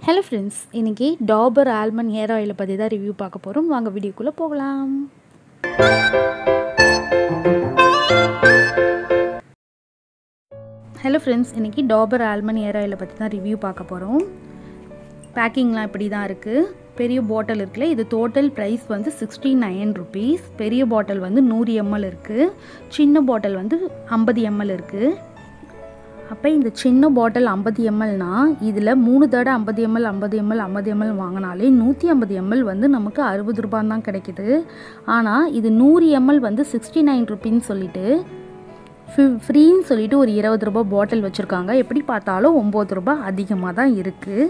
hello friends இன்றைக்கி Dabur almond hair ஆயிலை பற்றி தான் ரிவ்யூ பார்க்க போகிறோம் வாங்க வீடியோக்குள்ளே போகலாம் ஹலோ ஃப்ரெண்ட்ஸ் இன்றைக்கி டாபர் ஆல்மண்ட் ஹேர் ஆயிலை பற்றி தான் ரிவ்யூ பார்க்க போகிறோம் பேக்கிங்லாம் இப்படி தான் இருக்குது பெரிய பாட்டில் இருக்குல்ல இது டோட்டல் ப்ரைஸ் வந்து சிக்ஸ்டி நைன் ருபீஸ் பெரிய பாட்டில் வந்து நூறு எம்எல் இருக்குது சின்ன பாட்டில் வந்து ஐம்பது எம்எல் இருக்குது அப்போ இந்த சின்ன பாட்டில் ஐம்பது எம்எல்னா இதில் மூணு தடவை ஐம்பது எம்எல் ஐம்பது எம்எல் ஐம்பது எம்எல் வாங்கினாலே நூற்றி ஐம்பது எம்எல் வந்து நமக்கு அறுபது ரூபாய் தான் கிடைக்கிது ஆனால் இது நூறு எம்எல் வந்து சிக்ஸ்டி நைன் ருப்பின்னு சொல்லிட்டு ஃப்ரீன்னு சொல்லிட்டு ஒரு இருபது ரூபாய் பாட்டில் வச்சுருக்காங்க எப்படி பார்த்தாலும் ஒம்பது ரூபாய் அதிகமாக தான் இருக்குது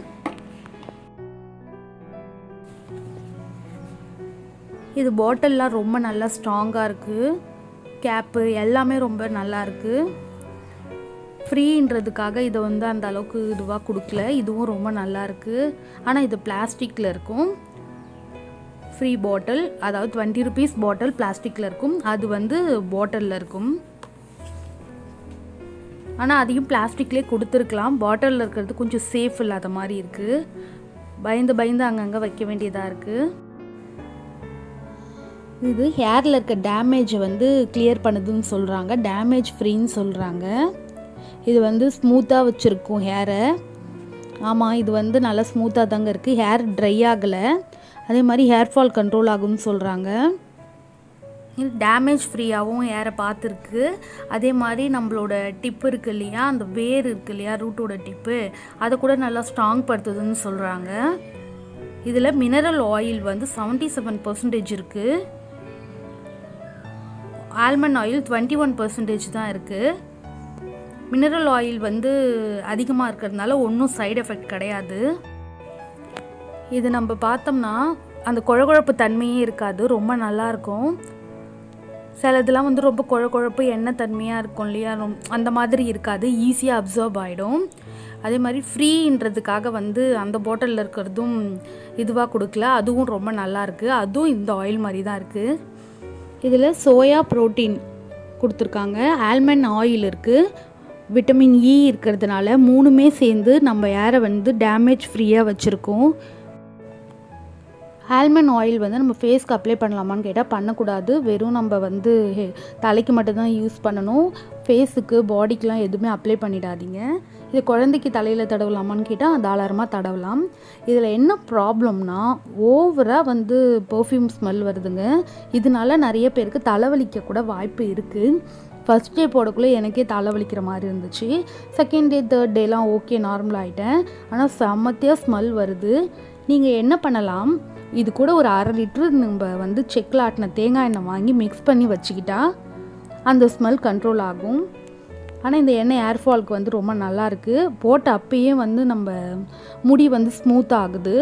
இது பாட்டில்லாம் ரொம்ப நல்லா ஸ்ட்ராங்காக இருக்குது கேப்பு எல்லாமே ரொம்ப நல்லா இருக்குது ஃப்ரீன்றதுக்காக இதை வந்து அந்த அளவுக்கு இதுவாக கொடுக்கல இதுவும் ரொம்ப நல்லா இருக்குது ஆனால் இது பிளாஸ்டிக்கில் இருக்கும் ஃப்ரீ பாட்டில் அதாவது டுவெண்ட்டி ருபீஸ் பாட்டில் பிளாஸ்டிக்கில் இருக்கும் அது வந்து பாட்டிலில் இருக்கும் ஆனால் அதையும் பிளாஸ்டிக்லேயே கொடுத்துருக்கலாம் பாட்டிலில் இருக்கிறது கொஞ்சம் சேஃப் இல்லாத மாதிரி இருக்குது பயந்து பயந்து அங்கங்கே வைக்க வேண்டியதாக இருக்குது இது ஹேரில் இருக்க டேமேஜை வந்து கிளியர் பண்ணுதுன்னு சொல்கிறாங்க டேமேஜ் ஃப்ரீன்னு சொல்கிறாங்க இது வந்து ஸ்மூத்தாக வச்சுருக்கும் ஹேரை ஆமாம் இது வந்து நல்லா ஸ்மூத்தாக தாங்க இருக்குது ஹேர் ட்ரை ஆகலை அதே மாதிரி ஹேர் ஃபால் கண்ட்ரோல் ஆகும்னு சொல்கிறாங்க இது டேமேஜ் ஃப்ரீயாகவும் ஹேரை பார்த்துருக்கு அதே மாதிரி நம்மளோட டிப்பு இருக்குது இல்லையா அந்த வேர் இருக்குது இல்லையா ரூட்டோட டிப்பு அதை கூட நல்லா ஸ்ட்ராங் படுத்துதுன்னு சொல்கிறாங்க இதில் மினரல் ஆயில் வந்து செவன்ட்டி செவன் பர்சன்டேஜ் இருக்குது almond oil twenty one percentage தான் இருக்குது மினரல் ஆயில் வந்து அதிகமாக இருக்கிறதுனால ஒன்றும் சைடு எஃபெக்ட் கிடையாது இது நம்ம பார்த்தோம்னா அந்த குழகுழப்பு தன்மையே இருக்காது ரொம்ப நல்லாயிருக்கும் சிலதெல்லாம் வந்து ரொம்ப குழ குழப்பு எண்ணெய் தன்மையாக இருக்கும் இல்லையா அந்த மாதிரி இருக்காது ஈஸியாக அப்சர்வ் ஆகிடும் அதே மாதிரி ஃப்ரீன்றதுக்காக வந்து அந்த பாட்டிலில் இருக்கிறதும் இதுவாக கொடுக்கல அதுவும் ரொம்ப நல்லாயிருக்கு அதுவும் இந்த ஆயில் மாதிரி தான் இருக்குது இதில் சோயா ப்ரோட்டீன் கொடுத்துருக்காங்க ஆல்மண்ட் ஆயில் இருக்குது விட்டமின் இ இருக்கிறதுனால மூணுமே சேர்ந்து நம்ம ஏரை வந்து டேமேஜ் ஃப்ரீயாக வச்சுருக்கோம் ஆல்மண்ட் ஆயில் வந்து நம்ம ஃபேஸ்க்கு அப்ளை பண்ணலாமான்னு கேட்டால் பண்ணக்கூடாது வெறும் நம்ம வந்து தலைக்கு மட்டும்தான் யூஸ் பண்ணணும் ஃபேஸுக்கு பாடிக்கெலாம் எதுவுமே அப்ளை பண்ணிடாதீங்க இது குழந்தைக்கு தலையில் தடவலாமான்னு கேட்டால் தாராளமாக தடவலாம் இதில் என்ன ப்ராப்ளம்னா ஓவராக வந்து பர்ஃப்யூம் ஸ்மெல் வருதுங்க இதனால நிறைய பேருக்கு தலைவலிக்க கூட வாய்ப்பு இருக்குது ஃபஸ்ட் டே போடக்குள்ளே எனக்கே தலைவலிக்கிற மாதிரி இருந்துச்சு செகண்ட் டே தேர்ட் டேலாம் ஓகே நார்மல் ஆகிட்டேன் ஆனால் செம்மத்தியாக ஸ்மெல் வருது நீங்கள் என்ன பண்ணலாம் இது கூட ஒரு அரை லிட்ரு நம்ம வந்து செக்கில் ஆட்டின தேங்காய் எண்ணெய் வாங்கி மிக்ஸ் பண்ணி வச்சுக்கிட்டா அந்த ஸ்மெல் கண்ட்ரோல் ஆகும் ஆனால் இந்த எண்ணெய் ஏர்ஃபால்க்கு வந்து ரொம்ப நல்லாயிருக்கு போட்ட அப்பயே வந்து நம்ம முடி வந்து ஸ்மூத் ஆகுது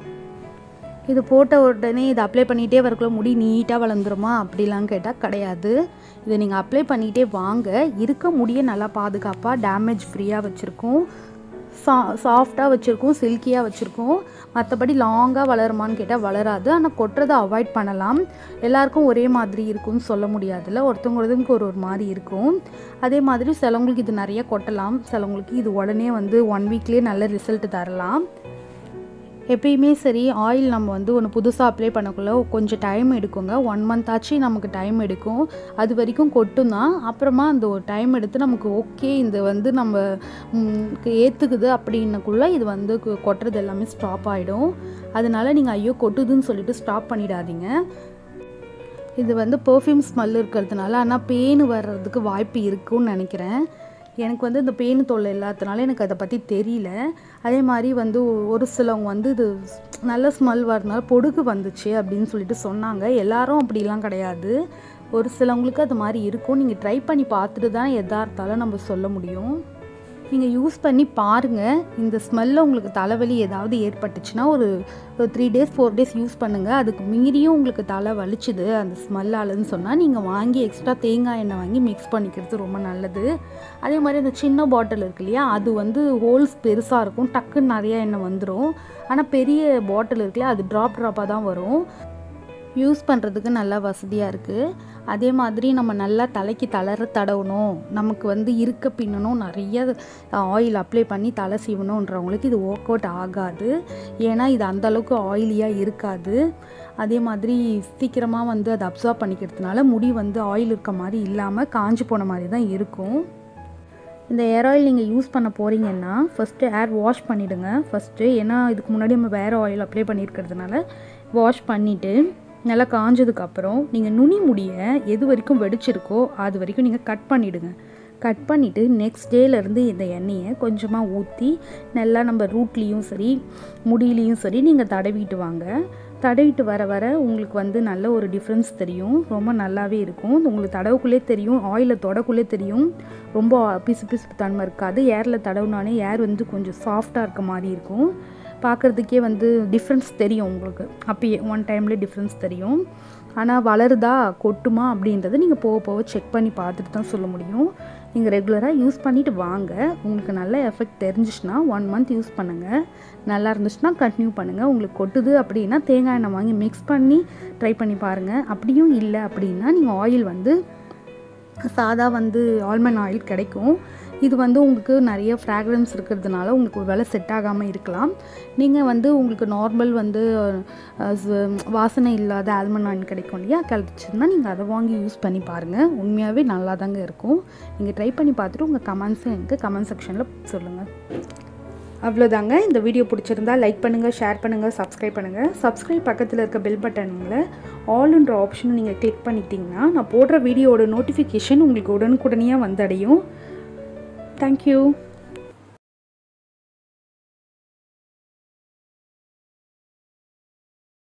இது போட்ட உடனே இதை அப்ளை பண்ணிகிட்டே வரக்குள்ள முடி நீட்டாக வளர்ந்துருமா அப்படிலாம் கேட்டால் கிடையாது இதை நீங்கள் அப்ளை பண்ணிகிட்டே வாங்க இருக்க முடிய நல்லா பாதுகாப்பாக டேமேஜ் ஃப்ரீயாக வச்சுருக்கோம் சா சாஃப்டாக வச்சுருக்கோம் சில்கியாக வச்சுருக்கோம் மற்றபடி லாங்காக வளருமான்னு கேட்டால் வளராது ஆனால் கொட்டுறதை அவாய்ட் பண்ணலாம் எல்லாருக்கும் ஒரே மாதிரி இருக்கும்னு சொல்ல முடியாதுல்ல ஒருத்தவங்களுக்கு ஒரு ஒரு மாதிரி இருக்கும் அதே மாதிரி சிலவங்களுக்கு இது நிறைய கொட்டலாம் சிலவங்களுக்கு இது உடனே வந்து ஒன் வீக்லேயே நல்ல ரிசல்ட் தரலாம் எப்பயுமே சரி ஆயில் நம்ம வந்து ஒன்று புதுசாக அப்ளை பண்ணக்குள்ள கொஞ்சம் டைம் எடுக்குங்க ஒன் மந்த் ஆச்சு நமக்கு டைம் எடுக்கும் அது வரைக்கும் கொட்டும் தான் அப்புறமா அந்த ஒரு டைம் எடுத்து நமக்கு ஓகே இது வந்து நம்ம ஏற்றுக்குது அப்படின்னக்குள்ள இது வந்து கொட்டுறது எல்லாமே ஸ்டாப் ஆகிடும் அதனால நீங்கள் ஐயோ கொட்டுதுன்னு சொல்லிட்டு ஸ்டாப் பண்ணிடாதீங்க இது வந்து பர்ஃப்யூம் ஸ்மெல் இருக்கிறதுனால ஆனால் பேனு வர்றதுக்கு வாய்ப்பு இருக்குன்னு நினைக்கிறேன் எனக்கு வந்து இந்த பேனு தொல்லை இல்லாததுனால எனக்கு அதை பற்றி தெரியல அதே மாதிரி வந்து ஒரு சிலவங்க வந்து இது நல்ல ஸ்மெல் வரதுனால பொடுகு வந்துச்சு அப்படின்னு சொல்லிட்டு சொன்னாங்க எல்லாரும் அப்படிலாம் கிடையாது ஒரு சிலவங்களுக்கு அது மாதிரி இருக்கும் நீங்கள் ட்ரை பண்ணி பார்த்துட்டு தான் எதாக இருந்தாலும் நம்ம சொல்ல முடியும் நீங்கள் யூஸ் பண்ணி பாருங்கள் இந்த ஸ்மெல்லில் உங்களுக்கு தலைவலி ஏதாவது ஏற்பட்டுச்சுன்னா ஒரு three days four days use பண்ணுங்கள் அதுக்கு மீறியும் உங்களுக்கு தலை வலிச்சுது அந்த ஸ்மெல்லாலன்னு சொன்னால் நீங்கள் வாங்கி எக்ஸ்ட்ரா தேங்காய் எண்ணெய் வாங்கி மிக்ஸ் பண்ணிக்கிறது ரொம்ப நல்லது அதே மாதிரி அந்த சின்ன பாட்டில் இருக்கு இல்லையா அது வந்து ஹோல்ஸ் பெருசாக இருக்கும் டக்குன்னு நிறைய எண்ணெய் வந்துடும் ஆனால் பெரிய பாட்டில் இருக்குல்லையா அது ட்ராப் ட்ராப்பாக தான் வரும் யூஸ் பண்ணுறதுக்கு நல்லா வசதியாக இருக்குது அதே மாதிரி நம்ம நல்லா தலைக்கு தளர தடவணும் நமக்கு வந்து இருக்க பின்னணும் நிறைய ஆயில் அப்ளை பண்ணி தலை சீவணுன்றவங்களுக்கு இது ஒர்க் அவுட் ஆகாது ஏன்னா இது அந்தளவுக்கு ஆயிலியாக இருக்காது அதே மாதிரி சீக்கிரமாக வந்து அதை அப்சர்வ் பண்ணிக்கிறதுனால முடி வந்து ஆயில் இருக்க மாதிரி இல்லாமல் காஞ்சி போன மாதிரி தான் இருக்கும் இந்த ஏர் ஆயில் நீங்கள் யூஸ் பண்ண போகிறீங்கன்னா ஃபஸ்ட்டு ஏர் வாஷ் பண்ணிவிடுங்க ஃபஸ்ட்டு ஏன்னா இதுக்கு முன்னாடி நம்ம வேறு ஆயில் அப்ளை பண்ணியிருக்கிறதுனால வாஷ் பண்ணிவிட்டு நல்லா காஞ்சதுக்கப்புறம் நீங்கள் நுனி முடியை எது வரைக்கும் வெடிச்சிருக்கோ அது வரைக்கும் நீங்கள் கட் பண்ணிவிடுங்க கட் பண்ணிவிட்டு நெக்ஸ்ட் டேலேருந்து இந்த எண்ணெயை கொஞ்சமாக ஊற்றி நல்லா நம்ம ரூட்லேயும் சரி முடியிலையும் சரி நீங்கள் தடவிட்டு வாங்க தடவிட்டு வர வர உங்களுக்கு வந்து நல்ல ஒரு டிஃப்ரென்ஸ் தெரியும் ரொம்ப நல்லாவே இருக்கும் உங்களுக்கு தடவுக்குள்ளே தெரியும் ஆயிலை தொடக்குள்ளே தெரியும் ரொம்ப பிசு பிசு தன்மை இருக்காது ஏரில் தடவுனாலே ஏர் வந்து கொஞ்சம் சாஃப்டாக இருக்க மாதிரி இருக்கும் பார்க்குறதுக்கே வந்து டிஃப்ரென்ஸ் தெரியும் உங்களுக்கு அப்பயே ஒன் டைம்லேயே டிஃப்ரென்ஸ் தெரியும் ஆனால் வளருதா கொட்டுமா அப்படின்றத நீங்கள் போக போக செக் பண்ணி பார்த்துட்டு தான் சொல்ல முடியும் நீங்கள் ரெகுலராக யூஸ் பண்ணிவிட்டு வாங்க உங்களுக்கு நல்ல எஃபெக்ட் தெரிஞ்சிச்சுன்னா ஒன் மந்த் யூஸ் பண்ணுங்கள் நல்லா இருந்துச்சுன்னா கண்டினியூ பண்ணுங்கள் உங்களுக்கு கொட்டுது அப்படின்னா தேங்காய் எண்ணெய் வாங்கி மிக்ஸ் பண்ணி ட்ரை பண்ணி பாருங்கள் அப்படியும் இல்லை அப்படின்னா நீங்கள் ஆயில் வந்து சாதா வந்து ஆல்மண்ட் ஆயில் கிடைக்கும் இது வந்து உங்களுக்கு நிறைய ஃப்ராக்ரன்ஸ் இருக்கிறதுனால உங்களுக்கு ஒரு வேளை செட் ஆகாமல் இருக்கலாம் நீங்கள் வந்து உங்களுக்கு நார்மல் வந்து அஹ், ச- வாசனை இல்லாத ஆல்மண்ட் ஆயில் கிடைக்கும் இல்லையா கிடச்சிருந்தா நீங்கள் அதை வாங்கி யூஸ் பண்ணி பாருங்கள் உண்மையாகவே நல்லா தாங்க இருக்கும் நீங்கள் ட்ரை பண்ணி பார்த்துட்டு உங்கள் கமெண்ட்ஸை எனக்கு கமெண்ட் செக்ஷனில் சொல்லுங்கள் அவ்வளோதாங்க இந்த வீடியோ பிடிச்சிருந்தா லைக் பண்ணுங்கள் ஷேர் பண்ணுங்கள் சப்ஸ்கிரைப் பண்ணுங்கள் சப்ஸ்கிரைப் பக்கத்தில் இருக்க பெல் பட்டனுங்களை ஆல்ன்ற ஆப்ஷனை நீங்கள் கிளிக் பண்ணிட்டீங்கன்னா நான் போடுற வீடியோட நோட்டிஃபிகேஷன் உங்களுக்கு உடனுக்குடனே வந்தடையும் தேங்க்யூ